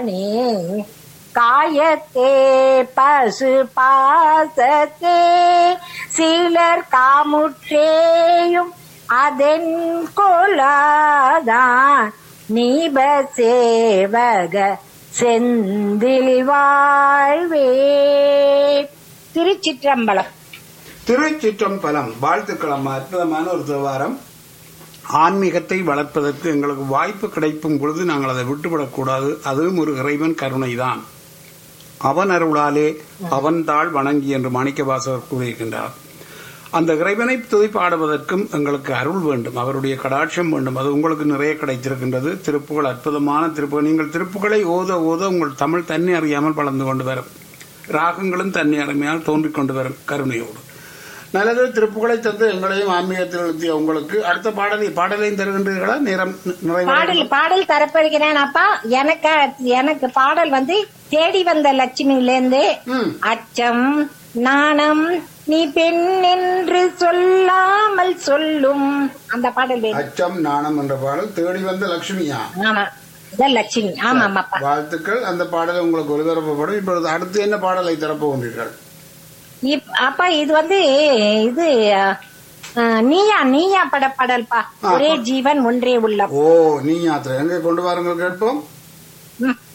காணே காயத்தே பசு பாசத்தே சிலர் காமுற்றேயும் அதென் கொலாதான் நீப சேவக செந்தில் வாழ்வே திருச்சிற்றம்பலம் திருச்சிற்றம்பலம் வாழ்த்துக்கள் அம்மா அற்புதமான ஒரு தேவாரம் ஆன்மீகத்தை வளர்ப்பதற்கு எங்களுக்கு வாய்ப்பு கிடைக்கும் பொழுது நாங்கள் அதை விட்டுவிடக்கூடாது அதுவும் ஒரு இறைவன் கருணைதான் அவன் அருளாலே அவன் தாள் வணங்கி என்று மாணிக்கவாசகர் கூறியிருக்கின்றார் அந்த இறைவனை துதி பாடுவதற்கும் எங்களுக்கு அருள் வேண்டும் அவருடைய கடாட்சம் வேண்டும் அது உங்களுக்கு நிறைய கிடைத்திருக்கின்றது திருப்புகள் அற்புதமான திருப்புகள் நீங்கள் திருப்புகளை ஓத ஓத உங்கள் தமிழ் தன்னை அறியாமல் வளர்ந்து கொண்டு வரும் ராகங்களும் தன்னை அறிமையால் தோன்றிக் கொண்டு வரும் கருணையோடு நல்லது திருப்புகளை தந்து எங்களையும் ஆன்மீகத்தில் எழுத்திய உங்களுக்கு அடுத்த பாடலை பாடலையும் தருகின்றீர்களா நேரம் நிறைவு பாடல் பாடல் தரப்படுகிறேன் அப்பா எனக்கு எனக்கு பாடல் வந்து தேடி வந்த லட்சுமியில இருந்து ம். அச்சம் நாணம் நீ பெண் என்று சொல்லாமல் சொல்லும் அந்த பாடல் வேணும் அச்சம் நாணம் என்ற பாடல் தேடி வந்த லட்சுமியா ஆமா இதான் லட்சுமி ஆமா ஆமாப்பா வாழ்த்துக்கள் அந்த பாடல் உங்களுக்கு ஒளிபரப்பப்படும் இப்பொழுது அடுத்து என்ன பாடலை தரப்போகின்றீர்கள் இப்- அப்பா இது வந்து இது அஹ், நீயா நீயா பட பாடல்பா ஒரே ஜீவன் ஒன்றே உள்ளம் ஓ நீ யாத்திரை எங்க கொண்டு வாருங்கள் கேட்போம் ம்.